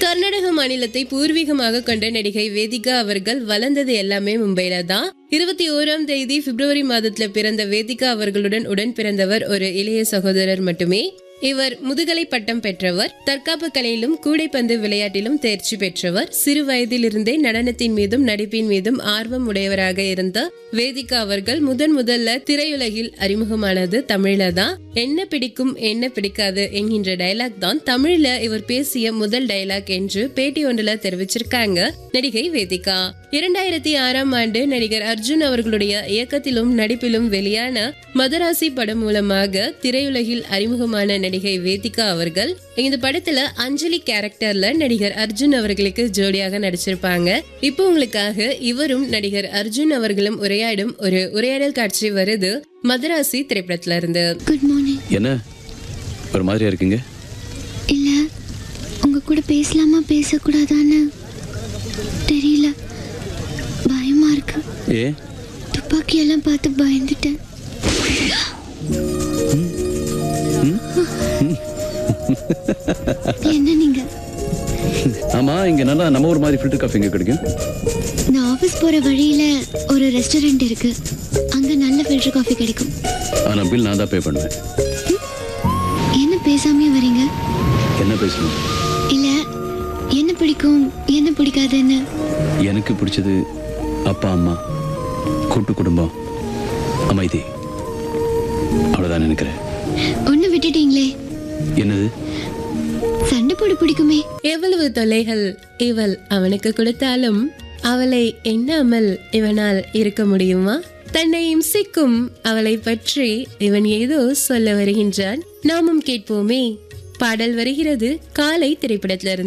கர்நாடக மாநிலத்தை பூர்வீகமாக கொண்ட நடிகை வேதிகா அவர்கள் வளர்ந்தது எல்லாமே மும்பைல தான் இருபத்தி ஓராம் தேதி பிப்ரவரி மாதத்துல பிறந்த வேதிகா அவர்களுடன் உடன் பிறந்தவர் ஒரு இளைய சகோதரர் மட்டுமே இவர் முதுகலை பட்டம் பெற்றவர் தற்காப்பு கலையிலும் கூடைப்பந்து விளையாட்டிலும் தேர்ச்சி பெற்றவர் சிறு வயதிலிருந்தே நடனத்தின் மீதும் நடிப்பின் மீதும் ஆர்வம் உடையவராக இருந்த வேதிகா அவர்கள் முதன் முதல்ல திரையுலகில் அறிமுகமானது தமிழ்ல தான் என்ன பிடிக்கும் என்ன பிடிக்காது என்கின்ற டயலாக் தான் தமிழ்ல இவர் பேசிய முதல் டயலாக் என்று பேட்டி ஒன்றுல தெரிவிச்சிருக்காங்க நடிகை வேதிகா இரண்டாயிரத்தி ஆறாம் ஆண்டு நடிகர் அர்ஜுன் அவர்களுடைய இயக்கத்திலும் நடிப்பிலும் வெளியான மதராசி படம் மூலமாக திரையுலகில் அறிமுகமான நடிகை வேதிகா அவர்கள் இந்த படத்துல அஞ்சலி கேரக்டர்ல நடிகர் அர்ஜுன் அவர்களுக்கு ஜோடியாக நடிச்சிருப்பாங்க இப்போ உங்களுக்காக இவரும் நடிகர் அர்ஜுன் அவர்களும் உரையாடும் ஒரு உரையாடல் காட்சி வருது மதராசி திரைப்படத்துல இருந்து குட் மார்னிங் என்ன ஒரு மாதிரியா இருக்கீங்க இல்ல உங்க கூட பேசலாமா பேசக்கூடாதான்னு தெரியல பயமா இருக்கு ஏ துப்பாக்கி எல்லாம் பார்த்து பயந்துட்டேன் என்ன நீங்க ஆமா இங்க நல்லா நம்ம ஊர் மாதிரி ஃபில்டர் காஃபி எங்க கிடைக்கும் நான் ஆபீஸ் போற வழியில ஒரு ரெஸ்டாரண்ட் இருக்கு அங்க நல்ல ஃபில்டர் காஃபி கிடைக்கும் ஆனா பில் நான் தான் பே பண்ணுவேன் என்ன பேசாமே வரீங்க என்ன பேசணும் இல்ல என்ன பிடிக்கும் என்ன பிடிக்காதுன்னு எனக்கு பிடிச்சது அப்பா அம்மா கூட்டு குடும்பம் அமைதி அவ்வளவுதான் நினைக்கிறேன் ஒண்ணு விட்டுட்டீங்களே என்னது சண்டை போட பிடிக்குமே எவ்வளவு தொல்லைகள் இவள் அவனுக்கு கொடுத்தாலும் அவளை எண்ணாமல் இவனால் இருக்க முடியுமா தன்னை இம்சிக்கும் அவளை பற்றி இவன் ஏதோ சொல்ல வருகின்றான் நாமும் கேட்போமே பாடல் வருகிறது காலை திரைப்படத்திலிருந்து